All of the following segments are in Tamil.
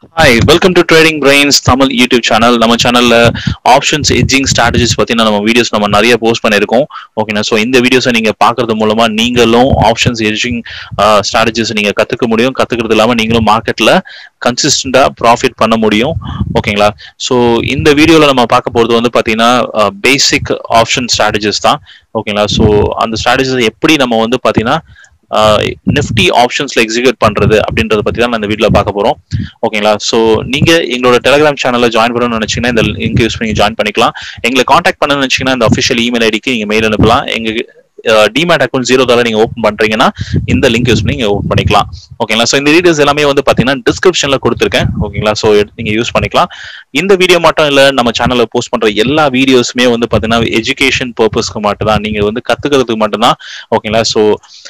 hi welcome to trading brains Tamil YouTube channel நம்ம சேனல்ல ஆப்ஷன்ஸ் எட்ஜிங் ஸ்ட்ராட்டஜிஸ் பத்தின நம்ம வீடியோஸ் நம்ம நிறைய போஸ்ட் பண்ணியிருக்கோம் ஓகேண்ணா ஸோ இந்த வீடியோஸை நீங்க பாக்குறது மூலமா நீங்களும் ஆப்ஷன்ஸ் எட்ஜிங் ஸ்ட்ராட்டஜிஸ் நீங்க கத்துக்க முடியும் கத்துக்கிறது இல்லாம நீங்களும் மார்க்கெட்ல கன்சிஸ்டண்டா ப்ராஃபிட் பண்ண முடியும் ஓகேங்களா ஸோ இந்த வீடியோல நம்ம பார்க்க போறது வந்து பாத்தீங்கன்னா பேசிக் ஆப்ஷன் ஸ்ட்ராட்டஜிஸ் தான் ஓகேங்களா ஸோ அந்த ஸ்ட்ராட்டஜிஸ் எப்படி நம்ம வந்து பாத்தீங்கன்னா நிஃப்டி ஆப்ஷன்ஸ்ல எக்ஸிக்யூட் பண்றது அப்படின்றத பத்தி தான் நான் இந்த வீடியோல பார்க்க போறோம் ஓகேங்களா ஸோ நீங்க எங்களோட டெலிகிராம் சேனல்ல ஜாயின் பண்ணணும்னு நினைச்சீங்கன்னா இந்த லிங்க் யூஸ் பண்ணி ஜாயின் பண்ணிக்கலாம் எங்களை காண்டாக்ட் பண்ணணும்னு நினைச்சீங்கன்னா இந்த அஃபிஷியல் இமெயில் ஐடிக்கு நீங்க மெயில் அனுப்பலாம் எங்க டிமேட் அக்கௌண்ட் ஜீரோ டாலர் நீங்க ஓப்பன் பண்றீங்கன்னா இந்த லிங்க் யூஸ் பண்ணி நீங்க ஓப்பன் பண்ணிக்கலாம் ஓகேங்களா ஸோ இந்த டீடைல்ஸ் எல்லாமே வந்து பாத்தீங்கன்னா டிஸ்கிரிப்ஷன்ல கொடுத்துருக்கேன் ஓகேங்களா ஸோ நீங்க யூஸ் பண்ணிக்கலாம் இந்த வீடியோ மட்டும் இல்ல நம்ம சேனல்ல போஸ்ட் பண்ற எல்லா வீடியோஸுமே வந்து பாத்தீங்கன்னா எஜுகேஷன் பர்பஸ்க்கு மட்டும் தான் நீங்க வந்து கத்துக்கிறதுக்கு மட்டும்தான் ஓகேங்களா ஸோ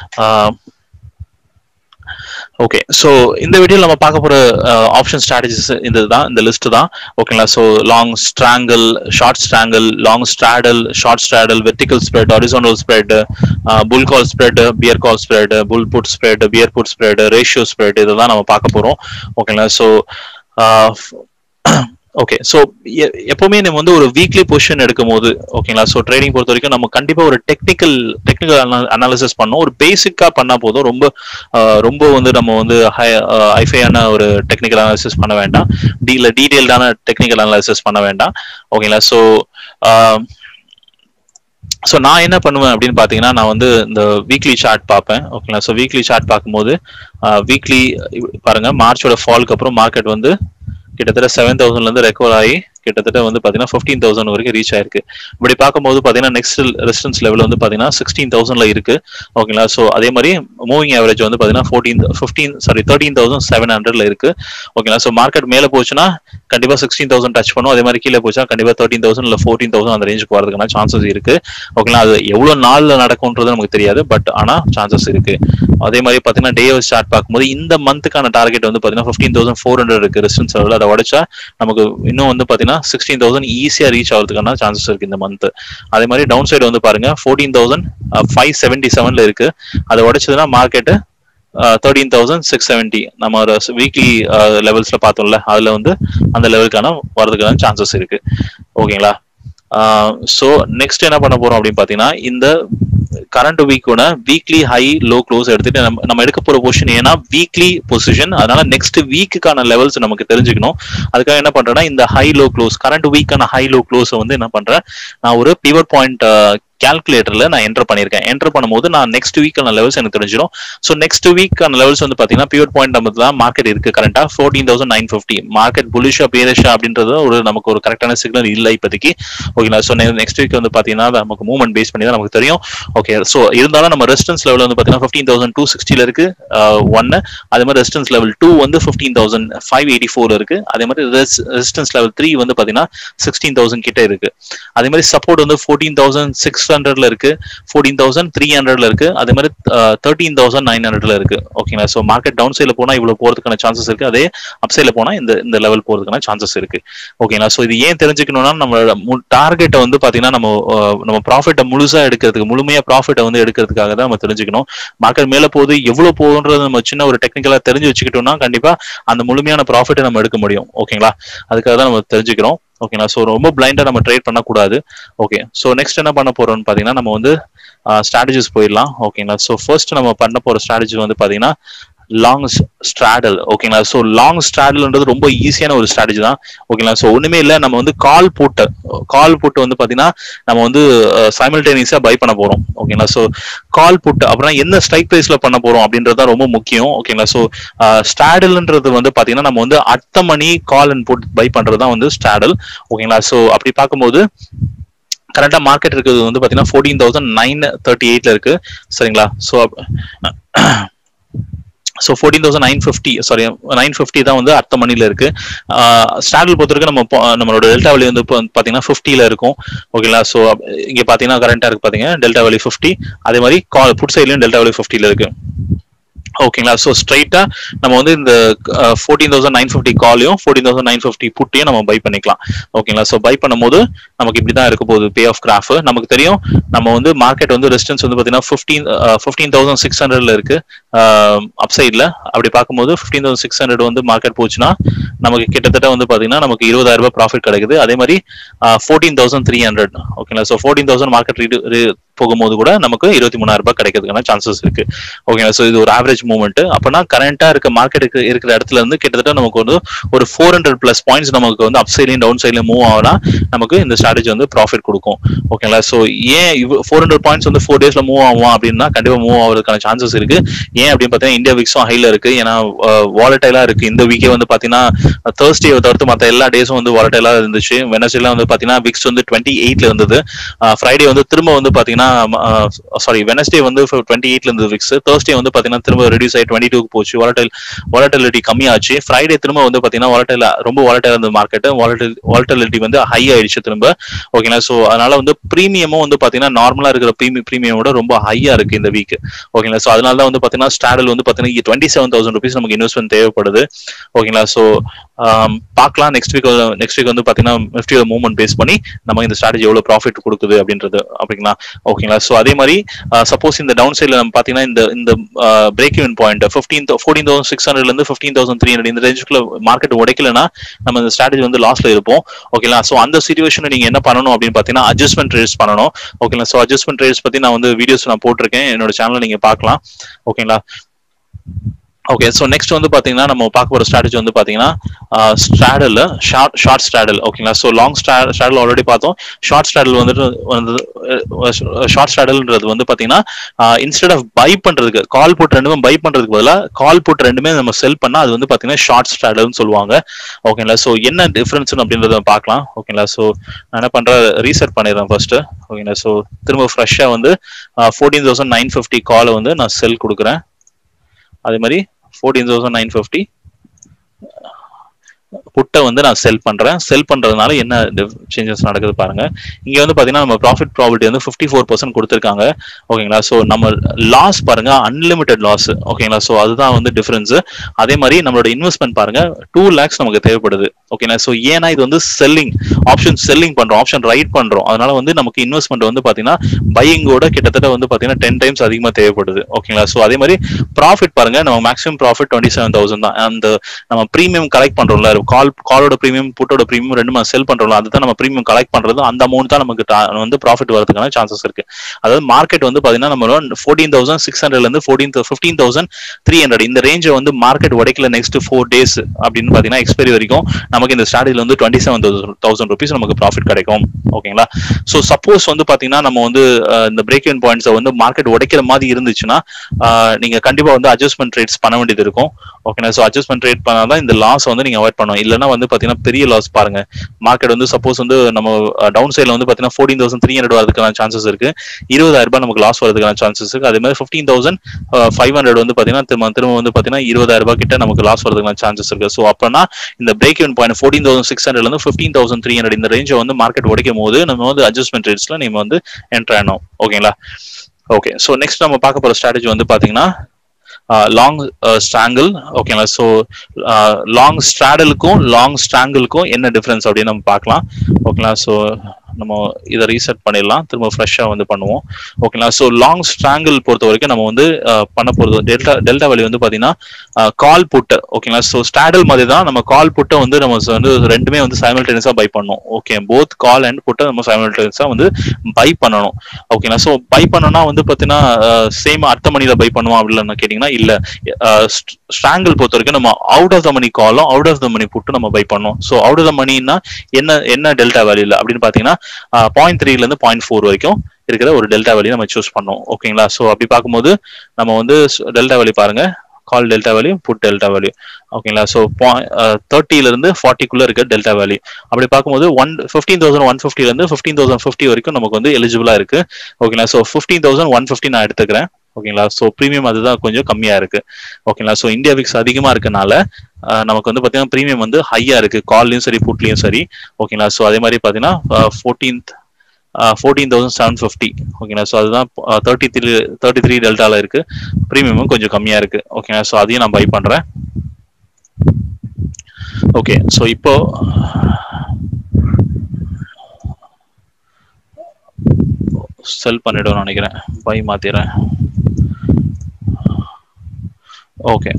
ஓகே ஸோ இந்த வீடியோவில் நம்ம பார்க்க போகிற ஆப்ஷன் ஸ்ட்ராட்டஜிஸ் இந்த தான் இந்த லிஸ்ட் தான் ஓகேங்களா so long strangle short strangle long straddle short straddle vertical spread horizontal spread bull call spread bear call spread bull put spread bear put spread ratio spread இதை தான் நம்ம பார்க்க போகிறோம் ஓகேங்களா ஸோ ஓகே ஸோ எப்பவுமே நம்ம வந்து ஒரு வீக்லி பொசிஷன் எடுக்கும் போது ஓகேங்களா ஸோ ட்ரேடிங் பொறுத்த வரைக்கும் நம்ம கண்டிப்பா ஒரு டெக்னிக்கல் டெக்னிக்கல் அனாலிசிஸ் பண்ணோம் ஒரு பேசிக்கா பண்ணா போதும் ரொம்ப ரொம்ப வந்து நம்ம வந்து ஹை ஹைஃபையான ஒரு டெக்னிக்கல் அனாலிசிஸ் பண்ண வேண்டாம் டீல டீடைல்டான டெக்னிக்கல் அனாலிசிஸ் பண்ண வேண்டாம் ஓகேங்களா ஸோ ஸோ நான் என்ன பண்ணுவேன் அப்படின்னு பார்த்தீங்கன்னா நான் வந்து இந்த வீக்லி சார்ட் பார்ப்பேன் ஓகேங்களா ஸோ வீக்லி சார்ட் பார்க்கும்போது வீக்லி பாருங்க மார்ச்சோட ஃபால்க்கு அப்புறம் மார்க்கெட் வந்து கிட்டத்தட்ட செவன் தௌசண்ட்ல இருந்து ரெக்கவர் ஆகி கிட்டத்தட்ட வந்து பாத்தீங்கன்னா ஃபிஃப்டீன் தௌசண்ட் வரைக்கும் ரீச் ஆயிருக்கு இப்படி பார்க்கும்போது பாத்தீங்கன்னா நெக்ஸ்ட் ரெசிஸ்டன்ஸ் லெவல் வந்து பாத்தீங்கன்னா சிக்ஸ்டீன் தௌசண்ட்ல இருக்கு ஓகேங்களா ஸோ அதே மாதிரி மூவிங் ஆவரேஜ் வந்து பாத்தீங்கன்னா fourteen fifteen sorry thirteen thousand seven ஹண்ட்ரட்ல இருக்கு ஓகேங்களா ஸோ மார்க்கெட் மேல போச்சுன்னா கண்டிப்பா சிக்ஸ்டீன் தௌசண்ட் டச் பண்ணும் அதே மாதிரி கீழே போச்சா கண்டிப்பா தேர்ட்டீன் தௌசண்ட் இல்ல ஃபோர்டீன் தௌசண்ட் அந்த ரேஞ்சுக்கு வரதுக்கான சான்சஸ் இருக்கு ஓகேங்களா அது எவ்வளவு நாள்ல நடக்கும்ன்றது நமக்கு தெரியாது பட் ஆனா சான்சஸ் இருக்கு அதே மாதிரி பாத்தீங்கன்னா டே ஸ்டார்ட் பார்க்கும்போது இந்த மந்த்துக்கான டார்கெட் வந்து பாத்தீங்கன்னா ஃபிஃப்டீன் தௌசண்ட் ஃபோர் ஹண்ட்ரட் இருக்கு ரெசிஸ்டன்ஸ் லெவல் அதை உடச்சா நமக்கு இன்னும் வந்து பாத்தீங்கன்னா சிக்ஸ்டீன் தௌசண்ட் ஈஸியா ரீச் ஆகிறதுக்கான சான்சஸ் இருக்கு இந்த மந்த் அதே மாதிரி டவுன் சைடு வந்து பாருங்க ஃபோர்டீன் தௌசண்ட் ஃபைவ் செவன்டி செவன்ல இருக்கு அதை உடைச்சதுன்னா market thirteen thousand six seventy நம்ம ஒரு வீக்லி லெவல்ஸ்ல பார்த்தோம்ல அதுல வந்து அந்த லெவலுக்கான வரதுக்கான சான்சஸ் இருக்கு ஓகேங்களா ஸோ நெக்ஸ்ட் என்ன பண்ண போறோம் அப்படின்னு பாத்தீங்கன்னா இந்த கரண்ட் வீக்கோட வீக்லி ஹை லோ க்ளோஸ் எடுத்துட்டு நம்ம நம்ம எடுக்க போற பொசிஷன் ஏன்னா வீக்லி பொசிஷன் அதனால நெக்ஸ்ட் வீக்குக்கான லெவல்ஸ் நமக்கு தெரிஞ்சுக்கணும் அதுக்காக என்ன பண்றேன்னா இந்த ஹை லோ க்ளோஸ் கரண்ட் வீக்கான ஹை லோ க்ளோஸ் வந்து என்ன பண்றேன் நான் ஒரு பிவர் பாயிண்ட் கால்குலேட்டர்ல நான் என்டர் பண்ணியிருக்கேன் என்டர் பண்ணும்போது நான் நெக்ஸ்ட் வீக்கான லெவல்ஸ் எனக்கு தெரிஞ்சிடும் ஸோ நெக்ஸ்ட் வீக்கான லெவல்ஸ் வந்து பாத்தீங்கன்னா பியூர் பாயிண்ட் நம்ம தான் மார்க்கெட் இருக்கு கரண்டா fourteen thousand nine fifty market புலிஷா பேரிஷா அப்படின்றது ஒரு நமக்கு ஒரு கரெக்டான சிக்னல் இல்லை இப்போதைக்கு ஓகேங்களா ஸோ நெக்ஸ்ட் வீக் வந்து பாத்தீங்கன்னா நமக்கு மூவ்மெண்ட் பேஸ் பண்ணி தான் நமக்கு தெரியும் ஓகே ஸோ இருந்தாலும் நம்ம ரெசிஸ்டன்ஸ் லெவல் வந்து பாத்தீங்கன்னா ஃபிஃப்டீன் தௌசண்ட் டூ சிக்ஸ்டில இருக்கு ஒன்னு அதே மாதிரி ரெசிஸ்டன்ஸ் லெவல் டூ வந்து fifteen thousand five eighty four இருக்கு அதே மாதிரி ரெசிஸ்டன்ஸ் லெவல் த்ரீ வந்து பாத்தீங்கன்னா சிக்ஸ்டீன் தௌசண்ட் கிட்ட இருக்கு அதே மாதிரி சப்போர்ட் வந்து ஃபோர்டீன் தௌசண்ட் சிக்ஸ் ஹண்ட்ரட்ல இருக்கு ஃபோர்டீன் தௌசண்ட் த்ரீ ஹண்ட்ரட்ல இருக்கு அதே மாதிரி தேர்ட்டீன் தௌசண்ட் நைன் ஹண்ட்ரட்ல இருக்கு ஓகேங்களா ஸோ மார்க்கெட் டவுன் சைட்ல போனா இவ்வளவு போறதுக்கான சான்சஸ் இருக்கு அதே அப் சைட்ல போனா இந்த இந்த லெவல் போறதுக்கான சான்சஸ் இருக்கு ஓகேங்களா ஸோ இது ஏன் தெரிஞ்சுக்கணும்னா நம்ம டார்கெட்டை வந்து பாத்தீங்கன்னா நம்ம நம்ம ப்ராஃபிட்டை முழுசா எடுக்கிறதுக்கு முழுமையா ப்ராஃபிட்டை வந்து எடுக்கிறதுக்காக தான் நம்ம தெரிஞ்சுக்கணும் மார்க்கெட் மேல போகுது எவ்வளவு போகுன்றது நம்ம சின்ன ஒரு டெக்னிக்கலா தெரிஞ்சு வச்சுக்கிட்டோம்னா கண்டிப்பா அந்த முழுமையான ப்ராஃபிட்டை நம்ம எடுக்க முடியும் ஓகேங்களா அதுக்காக தான் நம்ம தெரிஞ்சுக்கிறோம் ஓகேங்களா ஸோ ரொம்ப பிளைண்டா நம்ம ட்ரேட் பண்ணக்கூடாது ஓகே ஸோ நெக்ஸ்ட் என்ன பண்ண போறோம்னு பாத்தீங்கன்னா நம்ம வந்து ஸ்ட்ராட்டஜிஸ் போயிடலாம் ஓகேங்களா ஸோ ஃபர்ஸ்ட் நம்ம பண்ண போற ஸ்ட்ராட்டஜி வந்து பாத்தீங்கன்னா லாங் ஸ்ட்ராடல் ஓகேங்களா ஸோ லாங் ஸ்ட்ராடல்ன்றது ரொம்ப ஈஸியான ஒரு ஸ்ட்ராட்டஜி தான் ஓகேங்களா ஸோ ஒண்ணுமே இல்லை நம்ம வந்து கால் போட்டு கால் போட்டு வந்து பாத்தீங்கன்னா நம்ம வந்து சைமல்டேனியஸா பை பண்ண போறோம் ஓகேங்களா ஸோ கால் புட்டு அப்புறம் எந்த ஸ்ட்ரைக் பிரைஸ்ல பண்ண போறோம் அப்படின்றது தான் ரொம்ப முக்கியம் ஓகேங்களா ஸோ ஸ்ட்ராடல்ன்றது வந்து பாத்தீங்கன்னா நம்ம வந்து at the money call and put buy பண்றது தான் வந்து ஸ்ட்ராடல் ஓகேங்களா ஸோ அப்படி பார்க்கும்போது கரெக்டா மார்க்கெட் இருக்கிறது வந்து பாத்தீங்கன்னா ஃபோர்டீன் தௌசண்ட் நைன் தேர்ட்டி எயிட்ல இருக்கு சரிங்களா so so fourteen thousand nine fifty sorry nine fifty தான் வந்து அர்த்த மணில இருக்கு ஸ்டாண்டல் பொறுத்த வரைக்கும் நம்ம நம்மளோட டெல்டா வலி வந்து பார்த்தீங்கன்னா ஃபிஃப்டியில் இருக்கும் ஓகேங்களா ஸோ இங்கே பார்த்தீங்கன்னா கரண்டா இருக்கு பார்த்தீங்கன்னா டெல்டா வலி ஃபிஃப்டி அதே மாதிரி கால் புட் சைட்லையும் டெல்டா வலி ஃபிஃப்டியில் இருக்கு ஓகேங்களா ஸோ ஸ்ட்ரைட்டா நம்ம வந்து இந்த ஃபோர்டீன் தௌசண்ட் நைன் ஃபிஃப்டி காலையும் ஃபோர்டீன் தௌசண்ட் நைன் ஃபிஃப்டி புட்டையும் நம்ம பை பண்ணிக்கலாம் ஓகேங்களா ஸோ பை பண்ணும்போது நமக்கு இப்படி தான் இருக்க போகுது பே ஆஃப் கிராஃப் நமக்கு தெரியும் நம்ம வந்து மார்க்கெட் வந்து ரெசிஸ்டன்ஸ் வந்து பார்த்தீங்கன்னா ஃபிஃப்டீன் ஃபிஃப்டீன் தௌசண்ட் சிக்ஸ் ஹண்ட்ரட்ல இருக்கு அப்சைட்ல அப்படி பார்க்கும்போது ஃபிஃப்டீன் தௌசண்ட் சிக்ஸ் ஹண்ட்ரட் வந்து மார்க்கெட் போச்சுன்னா நமக்கு கிட்டத்தட்ட வந்து பார்த்தீங்கன்னா நமக்கு இருபதாயிரம் ரூபாய் ப்ராஃபிட் கிடைக்குது அதே மாதிரி ஃபோர்டீன் தௌசண்ட் த்ரீ ஹண்ட்ரட் ஓகேங்களா ஸோ ஃபோர்டீன் தௌசண்ட் மார்க்கெட் போகும்போது கூட நமக்கு இருபத்தி மூணாயிரம் ரூபாய் கிடைக்கிறதுக்கான சான்சஸ் இருக்கு ஓகேங்களா ஸோ இது ஒரு ஆவரேஜ் மூவ்மெண்ட் அப்பனா கரண்டா இருக்க மார்க்கெட்டுக்கு இருக்கிற இடத்துல இருந்து கிட்டத்தட்ட நமக்கு வந்து ஒரு ஃபோர் ஹண்ட்ரட் பிளஸ் பாயிண்ட்ஸ் நமக்கு வந்து அப் சைட்லையும் டவுன் சைட்லையும் மூவ் ஆகலாம் நமக்கு இந்த ஸ்ட்ராட்டஜி வந்து ப்ராஃபிட் கொடுக்கும் ஓகேங்களா ஸோ ஏன் ஃபோர் ஹண்ட்ரட் பாயிண்ட்ஸ் வந்து ஃபோர் டேஸ்ல மூவ் ஆகும் அப்படின்னா கண்டிப்பா மூவ் ஆகிறதுக்கான சான்சஸ் இருக்கு ஏன் அப்படின்னு பார்த்தீங்கன்னா இந்தியா விக்ஸும் ஹைல இருக்கு ஏன்னா வாலட்டைலா இருக்கு இந்த வீக்கே வந்து பாத்தீங்கன்னா தேர்ஸ்டே தவிர்த்து மற்ற எல்லா டேஸும் வந்து வாலட்டைலா இருந்துச்சு வெனஸ்டேலாம் வந்து பாத்தீங்கன்னா விக்ஸ் வந்து டுவெண்ட்டி எயிட்ல இருந்தது ஃப்ரைடே வந்து திரும்ப வந்து பாத்தீங்கன்னா சாரி வெனஸ்டே வந்து டுவெண்ட்டி எயிட்ல இருந்தது விக்ஸ் தேர்ஸ்டே வந்து பாத்தீங்கன்னா திரும்ப ரெடியூஸ் ஆகி டுவெண்ட்டி டூக்கு போச்சு வாலட்டைல் வாலட்டிலிட்டி கம்மியாச்சு ஃப்ரைடே திரும்ப வந்து பாத்தீங்கன்னா வாலட்டைல் ரொம்ப வாலட்டைல் இருந்த மார்க்கெட் வாலட்டில் வாலட்டிலிட்டி வந்து ஹை ஆயிடுச்சு திரும்ப ஓகேங்களா ஸோ அதனால வந்து ப்ரீமியமும் வந்து பாத்தீங்கன்னா நார்மலா இருக்கிற ப்ரீமியம் ப்ரீமியமோட ரொம்ப ஹையா இருக்கு இந்த வீக் ஓகேங்களா ஸோ அதனால தான் வந்து பாத்தீங்கன்னா ஸ்டாடல் வந்து பாத்தீங்கன்னா டுவெண்ட்டி செவன் தௌசண்ட் ருபீஸ் நமக்கு இன்வெஸ்ட்மெண்ட் தேவைப்படுது ஓகேங்களா ஸோ பார்க்கலாம் நெக்ஸ்ட் வீக் நெக்ஸ்ட் வீக் வந்து பாத்தீங்கன்னா நிஃப்டியோட மூவ்மெண்ட் பேஸ் பண்ணி நம்ம இந்த ஸ்ட்ராட்டஜி எவ்வளவு ப்ராஃபிட் கொடுக்குது அப்படின்றது அப்படிங்களா ஓகேங்களா ஸோ அதே மாதிரி சப்போஸ் இந்த டவுன் சைட்ல நம்ம பாத்தீங்கன்னா இந்த இந்த break even point fifteen fourteen thousand six ஹண்ட்ரட்ல இருந்து ஃபிஃப்டீன் தௌசண்ட் த்ரீ ஹண்ட்ரட் இந்த ரேஞ்சுக்குள்ள மார்க்கெட் உடைக்கலனா நம்ம இந்த ஸ்ட்ராட்டஜி வந்து லாஸ்ட்ல இருப்போம் ஓகேங்களா ஸோ அந்த சுச்சுவேஷன் நீங்க என்ன பண்ணணும் அப்படின்னு பாத்தீங்கன்னா அட்ஜஸ்ட்மெண்ட் ட்ரேட்ஸ் பண்ணணும் ஓகேங்களா ஸோ அட்ஜஸ்ட்மெண்ட் ட்ரேட்ஸ் பத்தி நான் வந்து வீடியோஸ் நான் போட்டிருக்கேன் என்னோட சேனல்ல நீங்க பார்க்கலாம் ஓகேங்களா ஓகே ஸோ நெக்ஸ்ட் வந்து பாத்தீங்கன்னா நம்ம பார்க்க போற ஸ்ட்ராட்டஜி வந்து பாத்தீங்கன்னா ஸ்ட்ராடல் ஷார்ட் ஷார்ட் ஸ்ட்ராடல் ஓகேங்களா ஸோ லாங் ஸ்ட்ராடல் ஆல்ரெடி பார்த்தோம் ஷார்ட் ஸ்ட்ராடல் வந்துட்டு வந்து ஷார்ட் ஸ்ட்ராடல்ன்றது வந்து பாத்தீங்கன்னா இன்ஸ்டெட் ஆஃப் பை பண்றதுக்கு கால் போட்டு ரெண்டுமே பை பண்றதுக்கு பதிலாக கால் போட்டு ரெண்டுமே நம்ம செல் பண்ணா அது வந்து பாத்தீங்கன்னா ஷார்ட் ஸ்ட்ராடல்னு சொல்லுவாங்க ஓகேங்களா ஸோ என்ன டிஃபரன்ஸ் அப்படின்றத பார்க்கலாம் ஓகேங்களா ஸோ நான் என்ன பண்றேன் ரீசெட் பண்ணிடுறேன் ஃபர்ஸ்ட் ஓகேங்களா ஸோ திரும்ப ஃப்ரெஷ்ஷா வந்து ஃபோர்டீன் தௌசண்ட் நைன் ஃபிஃப்டி காலை வந்து நான் செல் கொடுக்குறேன் அதே மாதிரி ஃபோர்டீன் தௌசண்ட் நைன் ஃபிஃப்டி புட்டை வந்து நான் செல் பண்றேன் செல் பண்றதுனால என்ன சேஞ்சஸ் நடக்குது பாருங்க இங்க வந்து பாத்தீங்கன்னா நம்ம ப்ராஃபிட் ப்ராபிலிட்டி வந்து ஃபிஃப்டி ஃபோர் பர்சன்ட் கொடுத்துருக்காங்க ஓகேங்களா ஸோ நம்ம லாஸ் பாருங்க அன்லிமிட்டெட் லாஸ் ஓகேங்களா ஸோ அதுதான் வந்து டிஃபரன்ஸ் அதே மாதிரி நம்மளோட இன்வெஸ்ட்மெண்ட் பாருங்க டூ லேக்ஸ் நமக்கு தேவைப்படுது ஓகேங்களா ஸோ ஏன்னா இது வந்து செல்லிங் ஆப்ஷன் செல்லிங் பண்றோம் ஆப்ஷன் ரைட் பண்றோம் அதனால வந்து நமக்கு இன்வெஸ்ட்மெண்ட் வந்து பாத்தீங்கன்னா பையிங்கோட கிட்டத்தட்ட வந்து பாத்தீங்கன்னா டென் டைம்ஸ் அதிகமா தேவைப்படுது ஓகேங்களா ஸோ அதே மாதிரி ப்ராஃபிட் பாருங்க நம்ம maximum profit twenty seven thousand தான் அந்த நம்ம ப்ரீமியம் கலெக்ட் பண்றோம்ல கால் காலோட ப்ரீமியம் புட்டோட ப்ரீமியம் ரெண்டுமே செல் பண்றோம் அதுதான் நம்ம ப்ரீமியம் கலெக்ட் பண்றது அந்த அமௌண்ட் தான் நமக்கு வந்து ப்ராஃபிட் வரதுக்கான சான்சஸ் இருக்கு அதாவது மார்க்கெட் வந்து பாத்தீங்கன்னா நம்ம ஃபோர்டீன் தௌசண்ட் சிக்ஸ் ஹண்ட்ரட்ல இருந்து fourteen fifteen thousand three hundred இந்த ரேஞ்சை வந்து மார்க்கெட் உடைக்கல நெக்ஸ்ட் ஃபோர் டேஸ் அப்படின்னு பாத்தீங்கன்னா எக்ஸ்பைரி வரைக்கும் நமக்கு இந்த ஸ்ட்ராட்டஜில வந்து டுவெண்ட்டி செவன் தௌசண்ட் ருபீஸ் நமக்கு ப்ராஃபிட் கிடைக்கும் ஓகேங்களா ஸோ சப்போஸ் வந்து பாத்தீங்கன்னா நம்ம வந்து இந்த பிரேக் இன் பாயிண்ட்ஸை வந்து மார்க்கெட் உடைக்கிற மாதிரி இருந்துச்சுன்னா நீங்க கண்டிப்பா வந்து அட்ஜஸ்ட்மெண்ட் ரேட்ஸ் பண்ண வேண்டியது இருக்கும் ஓகேங்களா ஸோ அட்ஜஸ்ட்மெண்ட் ரேட் பண்ணாதான் இந்த லாஸ் வந்து நீங்க அவாய்ட் பண்ணும் இல்லைன்னா வந்து பாத்தீங்கன்னா பெரிய லாஸ் பாருங்க மார்க்கெட் வந்து சப்போஸ் வந்து நம்ம டவுன் சைட்ல வந்து பாத்தீங்கன்னா ஃபோர்டீன் தௌசண்ட் த்ரீ ஹண்ட்ரட் வரதுக்கான சான்சஸ் இருக்கு இருபதாயிரம் ரூபாய் நமக்கு லாஸ் வரதுக்கான சான்சஸ் இருக்கு அதே மாதிரி ஃபிஃப்டீன் தௌசண்ட் ஃபைவ் ஹண்ட்ரட் வந்து பாத்தீங்கன்னா திரும்ப திரும்ப வந்து பாத்தீங்கன்னா இருபதாயிரம் ரூபாய் கிட்ட நமக்கு லாஸ் வரதுக்கான சான்சஸ் இருக்கு ஸோ அப்பனா இந்த break even point fourteen thousand six ஹண்ட்ரட்ல இருந்து ஃபிஃப்டீன் தௌசண்ட் த்ரீ ஹண்ட்ரட் இந்த ரேஞ்சை வந்து மார்க்கெட் உடைக்கும் போது நம்ம வந்து அட்ஜஸ்ட்மெண்ட் ரேட்ஸ்ல நம்ம வந்து என்டர் ஆனோம் ஓகேங்களா ஓகே ஸோ நெக்ஸ்ட் நம்ம பார்க்க போற ஸ்ட்ராட்டஜி வந்து பாத்தீங்கன்னா லாங் ஸ்ட்ராங்கிள் ஓகேங்களா ஸோ லாங் ஸ்ட்ராடலுக்கும் லாங் ஸ்ட்ராங்கிளுக்கும் என்ன டிஃபரன்ஸ் அப்படின்னு நம்ம பார்க்கலாம் ஓகேங்களா ஸோ நம்ம இதை ரீசெட் பண்ணிடலாம் திரும்ப ஃப்ரெஷ்ஷாக வந்து பண்ணுவோம் ஓகேங்களா ஸோ லாங் ஸ்ட்ராங்கிள் பொறுத்த வரைக்கும் நம்ம வந்து பண்ண போகிறது டெல்டா டெல்டா வழி வந்து பார்த்தீங்கன்னா கால் புட்டு ஓகேங்களா ஸோ ஸ்டாடல் மாதிரி தான் நம்ம கால் புட்டை வந்து நம்ம வந்து ரெண்டுமே வந்து சைமல்டேனியஸாக பை பண்ணணும் ஓகே போத் கால் அண்ட் புட்டை நம்ம சைமல்டேனியஸாக வந்து பை பண்ணணும் ஓகேங்களா ஸோ பை பண்ணோம்னா வந்து பார்த்தீங்கன்னா சேம் அடுத்த மணியில் பை பண்ணுவோம் அப்படின்னு கேட்டிங்கன்னா இல்லை ஸ்ட்ராங்கிள் பொறுத்த வரைக்கும் நம்ம அவுட் ஆஃப் த மணி காலும் அவுட் ஆஃப் த மணி புட்டு நம்ம பை பண்ணணும் ஸோ அவுட் ஆஃப் த மணின்னா என்ன என்ன டெல்டா வேல்யூல அப்படின்னு பார்த்தீங்கன்னா பாயிண்ட் த்ரீல இருந்து பாயிண்ட் ஃபோர் வரைக்கும் இருக்கிற ஒரு டெல்டா வேல்யூ நம்ம சூஸ் பண்ணோம் ஓகேங்களா ஸோ அப்படி பார்க்கும்போது நம்ம வந்து டெல்டா வேல்யூ பாருங்க call delta value put delta value ஓகேங்களா ஸோ தேர்ட்டில இருந்து ஃபார்ட்டிக்குள்ள இருக்க டெல்டா வேல்யூ அப்படி பார்க்கும்போது ஒன் ஃபிஃப்டீன் தௌசண்ட் ஒன் ஃபிஃப்டில இருந்து ஃபிஃப்டீன் தௌசண்ட் ஃபிஃப்டி வரைக்கும் நமக்கு வந்து எலிஜிபிளா இருக்கு ஓகேங்களா so fifteen thousand one fifty நான் எடுத்துக்கிறேன் ஓகேங்களா ஸோ ப்ரீமியம் அதுதான் கொஞ்சம் கம்மியா இருக்கு ஓகேங்களா ஸோ இந்தியா விக்ஸ் அதிகமா இருக்கனால நமக்கு வந்து பார்த்தீங்கன்னா ப்ரீமியம் வந்து ஹையா இருக்கு கால்லையும் சரி புட்லையும் சரி ஓகேங்களா ஸோ அதே மாதிரி பார்த்தீங்கன்னா fourteenth fourteen thousand seven fifty ஓகேங்களா ஸோ அதுதான் தேர்ட்டி த்ரீ தேர்ட்டி த்ரீ டெல்டாவில் இருக்கு ப்ரீமியமும் கொஞ்சம் கம்மியாக இருக்கு ஓகேங்களா ஸோ அதையும் நான் பை பண்ணுறேன் ஓகே ஸோ இப்போ செல் பண்ணிடுவோம் நினைக்கிறேன் பை மாத்திடுறேன் ஓகே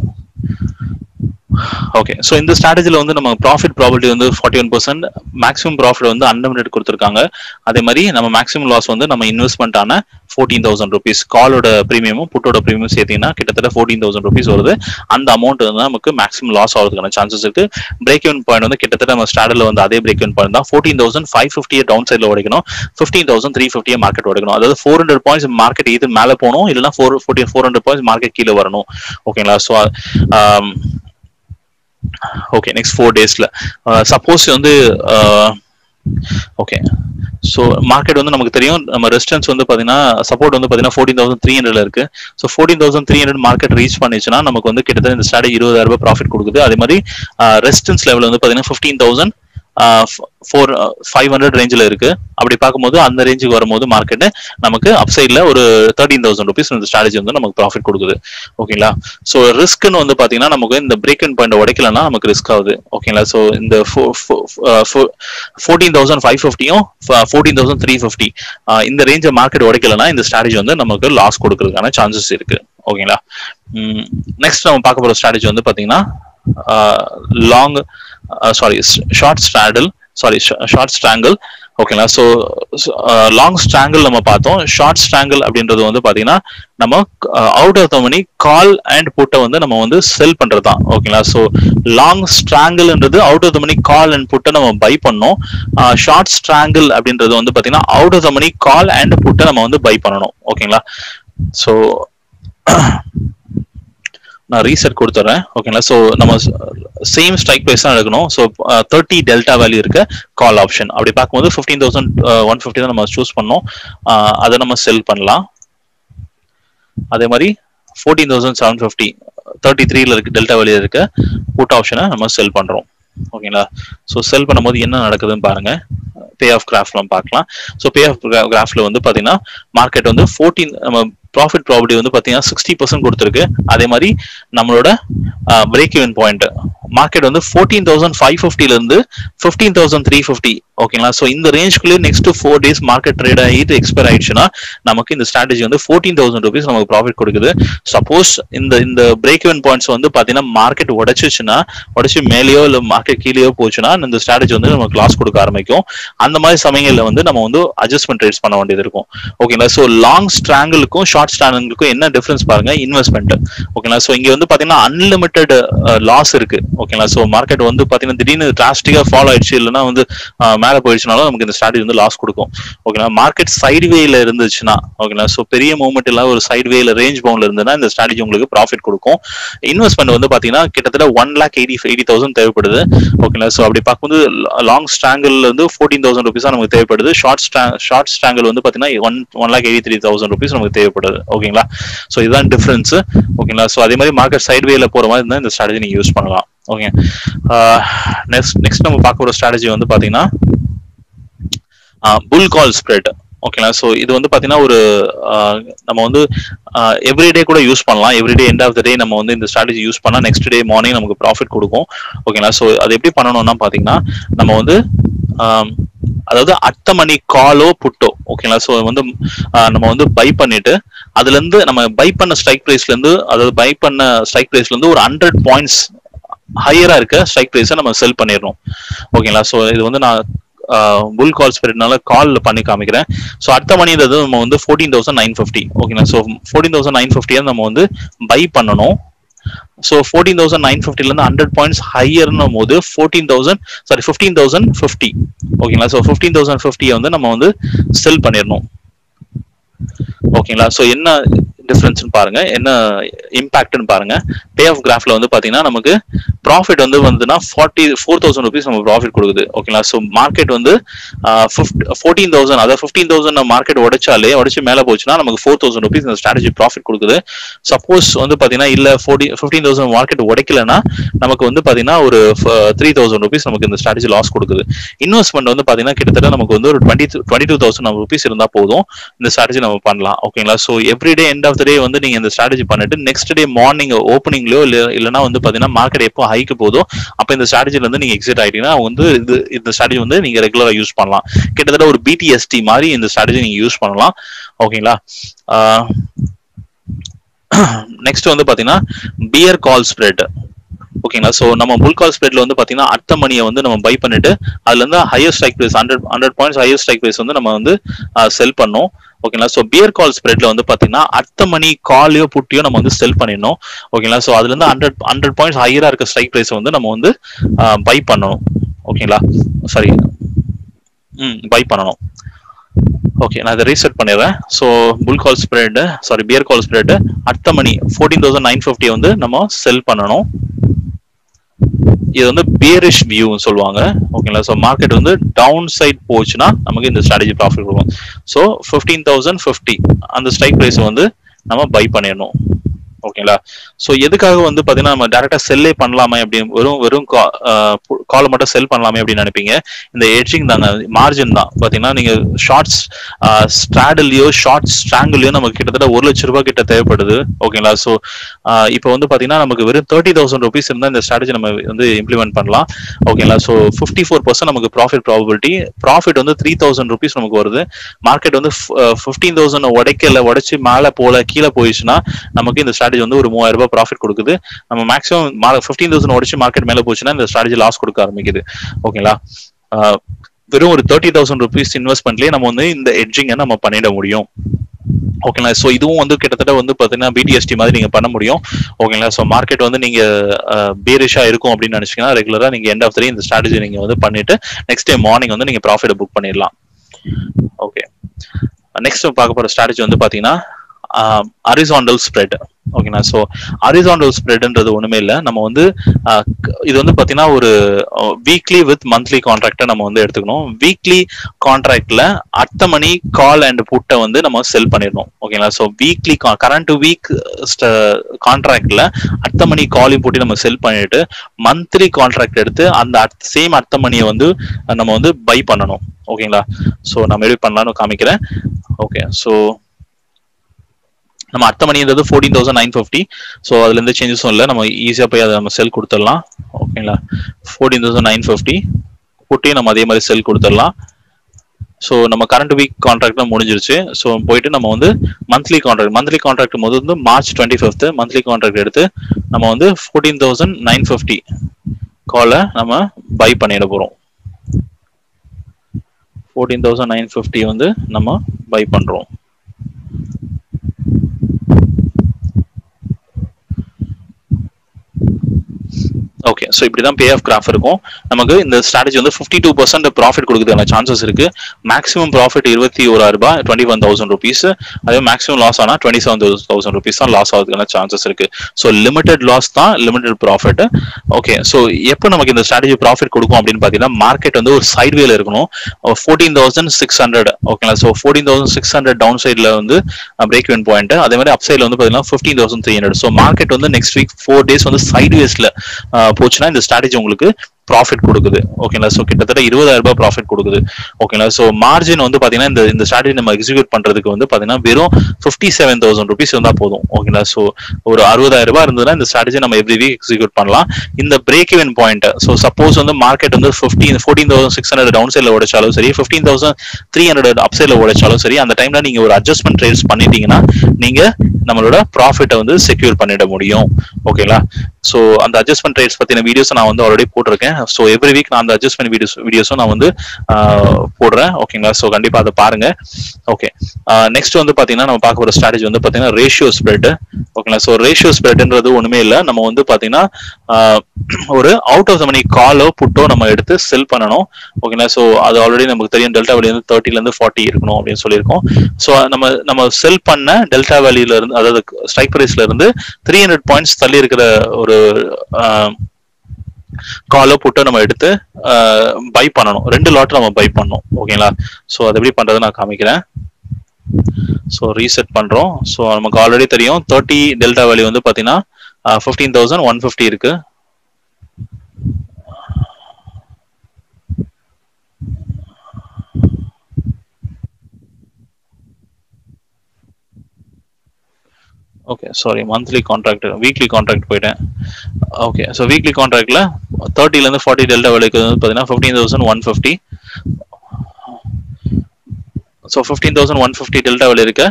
ஓகே ஸோ இந்த ஸ்ட்ராட்டஜியில் வந்து நம்ம ப்ராஃபிட் ப்ராபிலிட்டி வந்து forty one percent maximum profit வந்து அன்லிமிடெட் கொடுத்துருக்காங்க அதே மாதிரி நம்ம மேக்ஸிமம் லாஸ் வந்து நம்ம இன்வெஸ்ட்மெண்ட் ஆன ஃபோர்டீன் தௌசண்ட் ருபீஸ் காலோட ப்ரீமியமும் புட்டோட ப்ரீமியம் சேர்த்தீங்கன்னா கிட்டத்தட்ட ஃபோர்டீன் தௌசண்ட் ருபீஸ் வருது அந்த அமௌண்ட் வந்து நமக்கு மேக்ஸிமம் லாஸ் ஆகிறதுக்கான சான்சஸ் இருக்கு பிரேக் இவன் பாயிண்ட் வந்து கிட்டத்தட்ட நம்ம ஸ்டாண்டர்ட்ல வந்து அதே பிரேக் இவன் பாயிண்ட் தான் ஃபோர்டீன் தௌசண்ட் ஃபைவ் ஃபிஃப்டியை டவுன் சைடில் உடைக்கணும் ஃபிஃப்டீன் தௌசண்ட் த்ரீ ஃபிஃப்டியை மார்க்கெட் உடைக்கணும் அதாவது ஃபோர் ஹண்ட்ரட் பாயிண்ட்ஸ் மார்க்கெட் இது மேலே போகணும் இல்லைனா four fourteen four hundred points market கீழே வரணும் ஓகேங்களா ஸோ ஓகே நெக்ஸ்ட் ஃபோர் டேஸ்ல சப்போஸ் வந்து ஓகே ஸோ மார்க்கெட் வந்து நமக்கு தெரியும் நம்ம ரெசிஸ்டன்ஸ் வந்து பார்த்தீங்கன்னா சப்போர்ட் வந்து பார்த்தீங்கன்னா ஃபோர்டீன் தௌசண்ட் த்ரீ ஹண்ட்ரட்ல இருக்கு so fourteen thousand three hundred market reach பண்ணிச்சுன்னா நமக்கு வந்து கிட்டத்தட்ட இந்த ஸ்டாடி இருபதாயிரம் ரூபாய் ப்ராஃபிட் கொடுக்குது அதே மாதிரி ரெசிஸ்டன்ஸ் லெவல் வந்து பார்த்தீங்கன்னா fifteen thousand four five hundred ரேஞ்சில் இருக்கு அப்படி பார்க்கும்போது அந்த ரேஞ்சுக்கு வரும்போது மார்க்கெட்டு நமக்கு அப்சைடில் ஒரு தேர்ட்டீன் தௌசண்ட் ருபீஸ் இந்த ஸ்ட்ராட்டஜி வந்து நமக்கு ப்ராஃபிட் கொடுக்குது ஓகேங்களா ஸோ ரிஸ்க்னு வந்து பார்த்தீங்கன்னா நமக்கு இந்த பிரேக் இன் பாயிண்ட் உடைக்கலன்னா நமக்கு ரிஸ்க் ஆகுது ஓகேங்களா ஸோ இந்த ஃபோர்டீன் தௌசண்ட் ஃபைவ் ஃபிஃப்டியும் ஃபோர்டீன் தௌசண்ட் த்ரீ ஃபிஃப்டி இந்த ரேஞ்சை மார்க்கெட் உடைக்கலன்னா இந்த ஸ்ட்ராட்டஜி வந்து நமக்கு லாஸ் கொடுக்கறதுக்கான சான்சஸ் இருக்கு ஓகேங்களா நெக்ஸ்ட் நம்ம பார்க்க போகிற ஸ்ட்ராட்டஜி வந்து பார்த்தீங்கன்னா long sorry short straddle sorry short strangle ஓகேங்களா ஸோ லாங் ஸ்ட்ராங்கிள் நம்ம பார்த்தோம் ஷார்ட் ஸ்ட்ராங்கிள் அப்படின்றது வந்து பார்த்தீங்கன்னா நம்ம out of the money call and புட்டை வந்து நம்ம வந்து செல் பண்றது தான் ஓகேங்களா ஸோ லாங் ஸ்ட்ராங்கிள்ன்றது out of the money call and புட்டை நம்ம பை பண்ணோம் ஷார்ட் ஸ்ட்ராங்கிள் அப்படின்றது வந்து பார்த்தீங்கன்னா out of the money call and புட்டை நம்ம வந்து பை பண்ணணும் ஓகேங்களா ஸோ நான் ரீசெட் கொடுத்துட்றேன் ஓகேங்களா ஸோ நம்ம சேம் ஸ்ட்ரைக் ப்ரைஸ் தான் எடுக்கணும் ஸோ தேர்ட்டி டெல்டா வேல்யூ இருக்க கால் ஆப்ஷன் அப்படி பார்க்கும்போது ஃபிஃப்டீன் தௌசண்ட் ஒன் ஃபிஃப்டி தான் நம்ம சூஸ் பண்ணோம் அதை நம்ம செல் பண்ணலாம் அதே மாதிரி fourteen thousand seven fifty thirty த்ரீல இருக்கு டெல்டா வேல்யூ இருக்க புட் ஆப்ஷனை நம்ம செல் பண்றோம் ஓகேங்களா ஸோ செல் பண்ணும்போது என்ன நடக்குதுன்னு பாருங்க பே ஆஃப் கிராஃப்லாம் பார்க்கலாம் ஸோ பே ஆஃப் கிராஃப்ல வந்து பார்த்தீங்கன்னா மார்க்கெட் வந்து ஃபோர்டீன் நம்ம ப்ராஃபிட் ப்ராபர்ட்டி வந்து பார்த்தீங்கன்னா சிக்ஸ்டி பர்சன்ட் கொடுத்துருக்கு அதே மாதிரி நம்மளோட பிரேக் இவன் பாயிண்ட் மார்க்கெட் வந்து ஃபோர்டீன் தௌசண்ட் ஃபைவ் ஃபிஃப்டிலேருந்து ஃபிஃப்டீன் தௌசண்ட் த்ரீ ஃபிஃப்டி ஓகேங்களா ஸோ இந்த ரேஞ்சுக்குள்ளே next four days market trade ஆகிட்டு எக்ஸ்பயர் ஆயிடுச்சுன்னா நமக்கு இந்த ஸ்ட்ராட்டஜி வந்து ஃபோர்டீன் தௌசண்ட் ருபீஸ் நமக்கு ப்ராஃபிட் கொடுக்குது சப்போஸ் இந்த இந்த பிரேக் இவன் பாயிண்ட்ஸ் வந்து பார்த்தீங்கன்னா மார்க்கெட் உடச்சிச்சுன்னா உடச்சி மேலேயோ இல்லை மார்க்கெட் கீழேயோ போச்சுன்னா இந்த ஸ்ட்ராட்டஜி வந்து நமக்கு லாஸ் கொடுக்க ஆரம்பிக்கும் அந்த மாதிரி சமயங்களில் வந்து நம்ம வந்து அட்ஜஸ்ட்மெண்ட் ரேட்ஸ் பண்ண வேண்டியது இருக்கும் ஓகேங்களா ஸோ லாங் ஸ்ட்ராங்கிளுக்கும் ஷார்ட் ஸ்ட்ராங்கிளுக்கும் என்ன டிஃபரன்ஸ் பாருங்க இன்வெஸ்ட்மெண்ட் ஓகேங்களா ஸோ இங்க வந்து பாத்தீங்கன்னா அன்லிமிட்டெட் லாஸ் இருக்கு ஓகேங்களா ஸோ மார்க்கெட் வந்து பாத்தீங்கன்னா திடீர்னு டிராஸ்டிக்கா ஃபாலோ ஆயிடுச்சு இல்லைன்னா வந்து மேல போயிடுச்சுனாலும் நமக்கு இந்த ஸ்ட்ராட்டஜி வந்து லாஸ் கொடுக்கும் ஓகேங்களா மார்க்கெட் சைடு வேல இருந்துச்சுன்னா ஓகேங்களா ஸோ பெரிய மூவ்மெண்ட் இல்லாத ஒரு சைடு வேல ரேஞ்ச் பவுண்ட்ல இருந்ததுன்னா இந்த ஸ்ட்ராட்டஜி உங்களுக்கு ப்ராஃபிட் கொடுக்கும் இன்வெஸ்ட்மெண்ட் வந்து பாத்தீங்கன்னா கிட்டத்தட்ட one lakh eighty eighty thousand தேவைப்படுது ஓகேங்களா ஸோ அப்படி பார்க்கும்போது லாங் ஸ்ட்ராங்கிள் வந்து ஃபோர்டீன் தௌசண்ட் ருபீஸ் நமக்கு தேவைப்படுது ஷார்ட் ஷார்ட் ஸ்ட்ராங்கிள் வந்து பாத்தீங்கன்னா one one lakh eighty three thousand rupees நமக்கு தேவைப்படுது ஓகேங்களா ஸோ இதுதான் டிஃபரன்ஸ் ஓகேங்களா ஸோ அதே மாதிரி மார்க்கெட் சைட் வேல போற மாதிரி இருந்தால் இந்த ஸ்ட்ராட்டஜி நீங்க யூஸ் பண்ணலாம் ஓகே நெக்ஸ்ட் நெக்ஸ்ட் நம்ம பார்க்க போற ஸ்ட்ராட்டஜி வந்து பாத்தீங்கன்னா புல் கால் ஸ்ப்ரெட் ஓகேங்களா ஸோ இது வந்து பார்த்தீங்கன்னா ஒரு நம்ம வந்து எவ்ரிடே கூட யூஸ் பண்ணலாம் everyday end of the day நம்ம வந்து இந்த ஸ்ட்ராட்டஜி யூஸ் பண்ணால் நெக்ஸ்ட் டே மார்னிங் நமக்கு ப்ராஃபிட் கொடுக்கும் ஓகேங்களா ஸோ அது எப்படி பண்ணணும்னா பார்த்தீங்கன்னா நம்ம வந்து அதாவது அட்ட மணி காலோ புட்டோ ஓகேங்களா ஸோ வந்து நம்ம வந்து பை பண்ணிட்டு அதுல இருந்து நம்ம பை பண்ண ஸ்ட்ரைக் பிரைஸ்ல இருந்து அதாவது பை பண்ண ஸ்ட்ரைக் பிரைஸ்ல இருந்து ஒரு ஹண்ட்ரட் பாயிண்ட்ஸ் ஹையரா இருக்க ஸ்ட்ரைக் பிரைஸை நம்ம செல் பண்ணிடணும் ஓகேங்களா ஸோ இது வந்து நான் புல் கால் ஸ்பிரிட்னால கால் பண்ணி காமிக்கிறேன் ஸோ அடுத்த மணின்றது நம்ம வந்து ஃபோர்டீன் தௌசண்ட் நைன் ஃபிஃப்டி ஓகேங்களா ஸோ ஃபோர்டீன் தௌசண்ட் நைன் ஃபிஃப்டியை நம்ம வந்து பை பண்ணணும் ஸோ ஃபோர்டீன் தௌசண்ட் நைன் ஃபிஃப்டிலேருந்து ஹண்ட்ரட் பாயிண்ட்ஸ் ஹையர்னும் போது fourteen thousand sorry fifteen thousand fifty ஓகேங்களா ஸோ ஃபிஃப்டீன் தௌசண்ட் ஃபிஃப்டியை வந்து நம்ம வந்து செல் பண்ணிடணும் ஓகேங்களா ஸோ என்ன டிஃபரன்ஸ்னு பாருங்க என்ன இம்பாக்ட்னு பாருங்க பே ஆஃப் கிராஃப்ல வந்து பாத்தீங்கன்னா நமக்கு ப்ராஃபிட் வந்து வந்துன்னா ஃபார்ட்டி ஃபோர் தௌசண்ட் ருபீஸ் நம்ம ப்ராஃபிட் கொடுக்குது ஓகேங்களா ஸோ மார்க்கெட் வந்து ஃபோர்டீன் தௌசண்ட் அதாவது ஃபிஃப்டீன் தௌசண்ட் மார்க்கெட் உடைச்சாலே உடைச்சு மேலே போச்சுன்னா நமக்கு ஃபோர் தௌசண்ட் ருபீஸ் இந்த ஸ்ட்ராட்டஜி ப்ராஃபிட் கொடுக்குது சப்போஸ் வந்து பாத்தீங்கன்னா இல்ல ஃபோர்ட்டி ஃபிஃப்டீன் தௌசண்ட் மார்க்கெட் உடைக்கலன்னா நமக்கு வந்து பாத்தீங்கன்னா ஒரு த்ரீ தௌசண்ட் ருபீஸ் நமக்கு இந்த ஸ்ட்ராட்டஜி லாஸ் கொடுக்குது இன்வெஸ்ட்மெண்ட் வந்து பாத்தீங்கன்னா கிட்டத்தட்ட நமக்கு வந்து ஒரு twenty twenty two thousand rupees இருந்தா போதும் இந்த ஸ்ட்ராட்டஜி நம்ம பண்ணலாம் ஓகேங்களா so everyday end of the day வந்து நீங்க இந்த ஸ்ட்ராட்டஜி பண்ணிட்டு நெக்ஸ்ட் டே மார்னிங் ஓப்பனிங்லயோ இல்ல இல்லைன்னா வந்து பாத்தீங்கன்னா மார்க்கெட் எப்போ ஹைக்கு போதோ அப்ப இந்த ஸ்ட்ராட்டஜில இருந்து நீங்க எக்ஸிட் ஆயிட்டீங்கன்னா வந்து இது இந்த ஸ்ட்ராட்டஜி வந்து நீங்க ரெகுலரா யூஸ் பண்ணலாம் கிட்டத்தட்ட ஒரு பிடிஎஸ்டி மாதிரி இந்த ஸ்ட்ராட்டஜி நீங்க யூஸ் பண்ணலாம் ஓகேங்களா நெக்ஸ்ட் வந்து பாத்தீங்கன்னா பியர் கால் ஸ்ப்ரெட் ஓகேங்களா ஸோ நம்ம புல் கால் ஸ்ப்ரெட்ல வந்து பாத்தீங்கன்னா அர்த்த மணியை வந்து நம்ம பை பண்ணிட்டு அதுல இருந்து higher strike price hundred hundred points higher strike price வந்து நம்ம வந்து செல் பண்ணோம் ஓகேங்களா ஸோ பியர் கால் ஸ்ப்ரெட்ல வந்து பாத்தீங்கன்னா அர்த்த மணி காலையோ புட்டியோ நம்ம வந்து செல் பண்ணிடணும் ஓகேங்களா ஸோ அதுல இருந்து ஹண்ட்ரட் ஹண்ட்ரட் பாயிண்ட்ஸ் ஹையரா இருக்க ஸ்ட்ரைக் ப்ரைஸ் வந்து நம்ம வந்து பை பண்ணணும் ஓகேங்களா சாரி ம் பை பண்ணணும் ஓகே நான் இதை ரீசெட் பண்ணிடுறேன் so bull call spread sorry bear call spread at the money fourteen thousand nine fifty வந்து நம்ம செல் பண்ணணும் இது வந்து பியரிஷ் வியூன்னு சொல்லுவாங்க ஓகேங்களா ஸோ மார்க்கெட் வந்து டவுன் சைட் போச்சுன்னா நமக்கு இந்த ஸ்ட்ராட்டஜி ப்ராஃபிட் கொடுக்கும் ஸோ ஃபிஃப்டீன் தௌசண்ட் ஃபிஃப்டி அந்த ஸ்ட்ரைக் ப்ரைஸ் வந்து நம்ம பை பண்ணிடணும் ஓகேங்களா ஸோ எதுக்காக வந்து பார்த்தீங்கன்னா நம்ம டேரக்டா செல்லே பண்ணலாமே அப்படி வெறும் வெறும் காலை மட்டும் செல் பண்ணலாமே அப்படின்னு நினைப்பீங்க இந்த எட்ஜிங் தாங்க மார்ஜின் தான் பார்த்தீங்கன்னா நீங்க ஷார்ட்ஸ் ஸ்ட்ராடல்லையோ ஷார்ட் ஸ்ட்ராங்கிலையோ நமக்கு கிட்டத்தட்ட ஒரு லட்ச ரூபாய் கிட்ட தேவைப்படுது ஓகேங்களா ஸோ இப்போ வந்து பார்த்தீங்கன்னா நமக்கு வெறும் தேர்ட்டி தௌசண்ட் ருபீஸ் இருந்தால் இந்த ஸ்ட்ராட்டஜி நம்ம வந்து இம்ப்ளிமெண்ட் பண்ணலாம் ஓகேங்களா ஸோ ஃபிஃப்டி ஃபோர் பர்சன்ட் நமக்கு ப்ராஃபிட் ப்ராபபிலிட்டி ப்ராஃபிட் வந்து த்ரீ தௌசண்ட் ருபீஸ் நமக்கு வருது மார்க்கெட் வந்து ஃபிஃப்டீன் தௌசண்ட் உடைக்கல உடைச்சு மேலே போல கீழே போயிடுச்சுன்னா நமக்கு இந்த ஸ்ட்ராட்டஜி வந்து ஒரு மூவாயிரம் ரூபாய் ப்ராஃபிட் கொடுக்குது நம்ம மேக்ஸிமம் ஃபிஃப்டீன் தௌசண்ட் உடச்சு மார்க்கெட் மேலே போச்சுன்னா இந்த ஸ்ட்ராட்டஜி லாஸ் கொடுக்க ஆரம்பிக்குது ஓகேங்களா வெறும் ஒரு தேர்ட்டி தௌசண்ட் ருபீஸ் இன்வெஸ்ட்மெண்ட்லேயே நம்ம வந்து இந்த எட்ஜிங்கை நம்ம பண்ணிட முடியும் ஓகேங்களா ஸோ இதுவும் வந்து கிட்டத்தட்ட வந்து பார்த்தீங்கன்னா பிடிஎஸ்டி மாதிரி நீங்க பண்ண முடியும் ஓகேங்களா ஸோ மார்க்கெட் வந்து நீங்க பேரிஷா இருக்கும் அப்படின்னு நினைச்சீங்கன்னா ரெகுலரா நீங்க எண்ட் ஆஃப் த்ரீ இந்த ஸ்ட்ராட்டஜி நீங்க வந்து பண்ணிட்டு நெக்ஸ்ட் டே மார்னிங் வந்து நீங்க ப்ராஃபிட் புக் பண்ணிடலாம் ஓகே நெக்ஸ்ட் பார்க்க போற ஸ்ட்ராட்டஜி வந்து பாத்தீங்கன்னா அரிசாண்டல் ஸ்ப்ரெட் ஓகேங்களா ஸோ அரிசாண்டல் ஸ்ப்ரெட்ன்றது ஒண்ணுமே இல்லை நம்ம வந்து இது வந்து பாத்தீங்கன்னா ஒரு வீக்லி வித் மந்த்லி கான்ட்ராக்டை நம்ம வந்து எடுத்துக்கணும் weekly கான்ட்ராக்ட்ல at the money call and புட்டை வந்து நம்ம செல் பண்ணிடணும் ஓகேங்களா so weekly current to week கான்ட்ராக்ட்ல அத்த மணி காலையும் போட்டு நம்ம செல் பண்ணிட்டு மந்த்லி கான்ட்ராக்ட் எடுத்து அந்த சேம் அர்த்த மணியை வந்து நம்ம வந்து பை பண்ணணும் ஓகேங்களா ஸோ நம்ம எப்படி பண்ணலாம்னு காமிக்கிறேன் ஓகே ஸோ நம்ம அர்த்த மணின்றது fourteen thousand nine fifty so அதுல இருந்து சேஞ்சஸும் இல்லை நம்ம ஈஸியாக போய் அதை நம்ம செல் கொடுத்துடலாம் ஓகேங்களா ஃபோர்டீன் தௌசண்ட் நைன் ஃபிஃப்டி புட்டியும் நம்ம அதே மாதிரி செல் கொடுத்துடலாம் ஸோ நம்ம கரண்ட் வீக் கான்ட்ராக்ட் முடிஞ்சிருச்சு ஸோ போயிட்டு நம்ம வந்து மந்த்லி கான்ட்ராக்ட் மந்த்லி கான்ட்ராக்ட் போது வந்து March twenty fifth monthly contract எடுத்து நம்ம வந்து ஃபோர்டீன் தௌசண்ட் நைன் ஃபிஃப்டி காலை நம்ம பை பண்ணிட போகிறோம் ஃபோர்டீன் தௌசண்ட் நைன் ஃபிஃப்டி வந்து நம்ம பை பண்ணுறோம் ஓகே ஸோ இப்படி தான் பே ஆஃப் கிராஃப் இருக்கும் நமக்கு இந்த ஸ்ட்ராட்டஜி வந்து ஃபிஃப்டி டூ பர்சன்ட் ப்ராஃபிட் கொடுக்குறதுக்கான சான்சஸ் இருக்கு மேக்ஸிமம் ப்ராஃபிட் இருபத்தி ஓராயிரம் ரூபாய் டுவெண்ட்டி ஒன் தௌசண்ட் ருபீஸ் அதே மேக்ஸிமம் லாஸ் ஆனால் டுவெண்ட்டி செவன் தௌசண்ட் ருபீஸ் தான் லாஸ் ஆகிறதுக்கான சான்சஸ் இருக்கு ஸோ லிமிடெட் லாஸ் தான் லிமிடெட் ப்ராஃபிட் ஓகே ஸோ எப்போ நமக்கு இந்த ஸ்ட்ராட்டஜி ப்ராஃபிட் கொடுக்கும் அப்படின்னு பார்த்தீங்கன்னா மார்க்கெட் வந்து ஒரு சைட் வேல இருக்கணும் ஃபோர்டீன் தௌசண்ட் சிக்ஸ் ஹண்ட்ரட் ஓகேங்களா so fourteen thousand six hundred down சைடில் வந்து பிரேக் இன் பாயிண்ட் அதே மாதிரி அப் சைடில் வந்து பார்த்தீங்கன்னா fifteen thousand three hundred so market வந்து நெக்ஸ்ட் வீக் ஃபோர் டேஸ் வந்து சைட் வேஸ்ல போச்சுன்னா இந்த ஸ்ட்ராட்டஜி உங்களுக்கு ப்ராஃபிட் கொடுக்குது ஓகேங்களா ஸோ கிட்டத்தட்ட இருபதாயிரம் ரூபாய் ப்ராஃபிட் கொடுக்குது ஓகேங்களா ஸோ மார்ஜின் வந்து பாத்தீங்கன்னா இந்த இந்த ஸ்ட்ராட்டஜி நம்ம எக்ஸிக்யூட் பண்றதுக்கு வந்து பாத்தீங்கன்னா வெறும் ஃபிஃப்டி செவன் தௌசண்ட் ருபீஸ் இருந்தா போதும் ஓகேங்களா ஸோ ஒரு அறுபதாயிரம் ரூபாய் இருந்ததுன்னா இந்த ஸ்ட்ராட்டஜி நம்ம எவ்ரி வீக் எக்ஸிக்யூட் பண்ணலாம் இந்த break even point so suppose வந்து மார்க்கெட் வந்து fifteen fourteen thousand six hundred down சைடில் உடைச்சாலும் சரி fifteen thousand three hundred up சைடில் உடைச்சாலும் சரி அந்த டைம்ல நீங்க ஒரு அட்ஜஸ்ட்மெண்ட் ட்ரேட்ஸ் பண்ணிட்டீங்கன்னா நீங்க நம்மளோட ப்ராஃபிட்டை வந்து செக்யூர் பண்ணிட முடியும் ஓகேங்களா ஸோ அந்த அட்ஜஸ்ட்மெண்ட் ரேட்ஸ் பத்தின வீடியோஸ் நான் வந்து ஆல்ரெடி போட்டிருக்கேன் ஸோ எவ்ரி வீக் நான் அந்த அட்ஜஸ்ட்மெண்ட் வீடியோஸ் வீடியோஸும் நான் வந்து ஆஹ், போடுறேன் ஓகேங்களா ஸோ கண்டிப்பாக அதை பாருங்க ஓகே நெக்ஸ்ட் வந்து பார்த்தீங்கன்னா நம்ம பார்க்க போகிற ஸ்ட்ராட்டஜி வந்து பார்த்தீங்கன்னா ரேஷியோ ஸ்ப்ரெட் ஓகேங்களா ஸோ ரேஷியோ ஸ்ப்ரெட்ன்றது ஒன்றுமே இல்லை நம்ம வந்து பார்த்தீங்கன்னா ஆஹ், ஒரு அவுட் ஆஃப் த மணி காலோ புட்டோ நம்ம எடுத்து செல் பண்ணணும் ஓகேங்களா ஸோ அது ஆல்ரெடி நமக்கு தெரியும் டெல்டா வேலி வந்து தேர்ட்டிலேருந்து ஃபார்ட்டி இருக்கணும் அப்படின்னு சொல்லியிருக்கோம் ஸோ நம்ம நம்ம செல் பண்ண டெல்டா வேலியில இருந்து அதாவது ஸ்ட்ரைக் ப்ரைஸ்ல இருந்து த்ரீ ஹண்ட்ரட் பாயிண்ட்ஸ் தள்ளி இருக்கிற ஒரு காலோ புட்டோ நம்ம எடுத்து பை பண்ணணும் ரெண்டு லாட் நம்ம பை பண்ணணும் ஓகேங்களா ஸோ அது எப்படி பண்றதை நான் காமிக்கிறேன் ஸோ ரீசெட் பண்றோம் ஸோ நமக்கு ஆல்ரெடி தெரியும் தேர்ட்டி டெல்டா வேல்யூ வந்து பாத்தீங்கன்னா ஃபிஃப்டீன் தௌசண்ட் ஒன் ஃபிஃப்டி இருக்கு okay sorry monthly contract weekly contract போயிட்டேன் ஓகே ஸோ வீக்லி கான்ட்ராக்ட்ல தேர்ட்டிலேருந்து ஃபார்ட்டி டெல்டா வேலைக்கு வந்து பார்த்தீங்கன்னா fifteen thousand one fifty so fifteen thousand one fifty delta value இருக்க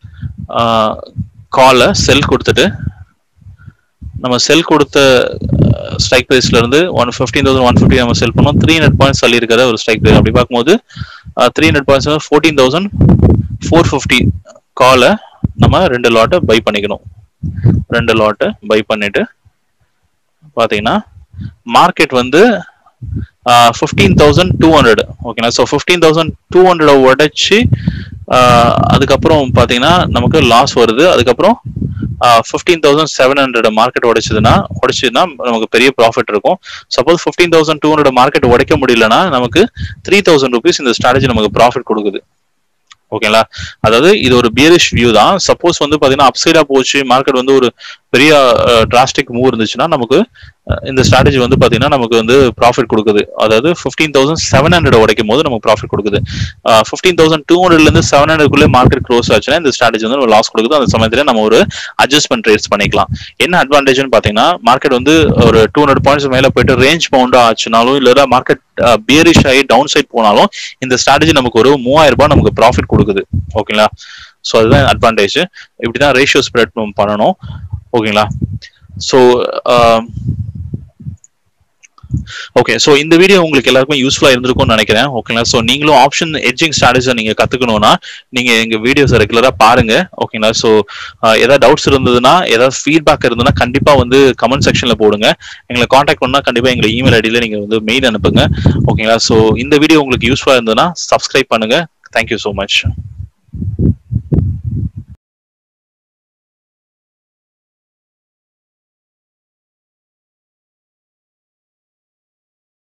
காலை செல் கொடுத்துட்டு நம்ம செல் கொடுத்த ஸ்ட்ரைக் ப்ரைஸ்ல இருந்து one fifteen thousand one fifty நம்ம செல் பண்ணோம் த்ரீ ஹண்ட்ரட் பாயிண்ட்ஸ் தள்ளி இருக்கிற ஒரு ஸ்ட்ரைக் ப்ரைஸ் அப்படி பார்க்கும்போது three hundred points fourteen thousand four fifty காலை நம்ம ரெண்டு லாட்டை பை பண்ணிக்கணும் ரெண்டு லாட்டை பை பண்ணிட்டு பார்த்தீங்கன்னா மார்க்கெட் வந்து ஃபிஃப்டீன் தௌசண்ட் டூ ஹண்ட்ரட் ஓகேங்களா so fifteen thousand two hundred உடச்சி ஆஹ் அதுக்கப்புறம் பார்த்தீங்கன்னா நமக்கு லாஸ் வருது அதுக்கப்புறம் fifteen thousand seven hundred market உடைச்சதுன்னா உடைச்சதுன்னா நமக்கு பெரிய ப்ராஃபிட் இருக்கும் suppose fifteen thousand two hundred market உடைக்க முடியலன்னா நமக்கு த்ரீ தௌசண்ட் ருபீஸ் இந்த ஸ்ட்ராட்டஜி நமக்கு ப்ராஃபிட் கொடுக்குது ஓகேங்களா அதாவது இது ஒரு பியரிஷ் வியூ தான் சப்போஸ் வந்து பாத்தீங்கன்னா அப்சைடா போச்சு மார்க்கெட் வந்து ஒரு பெரிய டிராஸ்டிக் மூவ் இருந்துச்சுன்னா நமக்கு அஹ், இந்த ஸ்ட்ராட்டஜி வந்து பாத்தீங்கன்னா நமக்கு வந்து ப்ராஃபிட் கொடுக்குது அதாவது ஃபிஃப்டீன் தௌசண்ட் செவன் ஹண்ட்ரட் உடைக்கும் போது நமக்கு ப்ராஃபிட் கொடுக்குது ஃபிஃப்டீன் தௌசண்ட் டூ ஹண்ட்ரட்ல இருந்து செவன் ஹண்ட்ரட்குள்ளே மார்க்கெட் க்ளோஸ் ஆச்சுன்னா இந்த ஸ்ட்ராட்டஜி வந்து லாஸ் கொடுக்குது அந்த சமயத்துல நம்ம ஒரு அட்ஜஸ்ட்மெண்ட் ட்ரேட்ஸ் பண்ணிக்கலாம் என்ன அட்வான்டேஜ்னு பாத்தீங்கன்னா மார்க்கெட் வந்து ஒரு டூ ஹண்ட்ரட் பாயிண்ட்ஸ் மேல போயிட்டு ரேஞ்ச் பவுண்டா ஆச்சுனாலும் இல்ல மார்க்கெட் பியரிஷ் ஆகி டவுன் சைட் போனாலும் இந்த ஸ்ட்ராட்டஜி நமக்கு ஒரு மூவாயிரம் ரூபாய் நமக்கு ப்ராஃபிட் கொடுக்குது ஓகேங்களா ஸோ அதுதான் அட்வான்டேஜ் இப்படிதான் ரேஷியோ ஸ்ப்ரெட் பண்ணணும் ஓகேங்களா ஸோ ஓகே ஸோ இந்த வீடியோ உங்களுக்கு எல்லாருக்கும் யூஸ்ஃபுல்லாக இருந்திருக்கும்னு நினைக்கிறேன் ஓகேங்களா ஸோ நீங்களும் ஆப்ஷன் எட்ஜிங் ஸ்ட்ராட்டஜி நீங்கள் கற்றுக்கணும்னா நீங்கள் எங்கள் வீடியோஸை ரெகுலராக பாருங்க ஓகேங்களா ஸோ ஏதாவது டவுட்ஸ் இருந்ததுன்னா ஏதாவது ஃபீட்பேக் இருந்ததுன்னா கண்டிப்பாக வந்து கமெண்ட் செக்ஷனில் போடுங்க எங்களை காண்டாக்ட் பண்ணால் கண்டிப்பாக எங்களை இமெயில் ஐடியில் நீங்கள் வந்து மெயில் அனுப்புங்க ஓகேங்களா ஸோ இந்த வீடியோ உங்களுக்கு யூஸ்ஃபுல்லாக இருந்ததுன்னா சப்ஸ்கிரைப் பண்ணுங்க தேங்க்யூ ஸோ மச்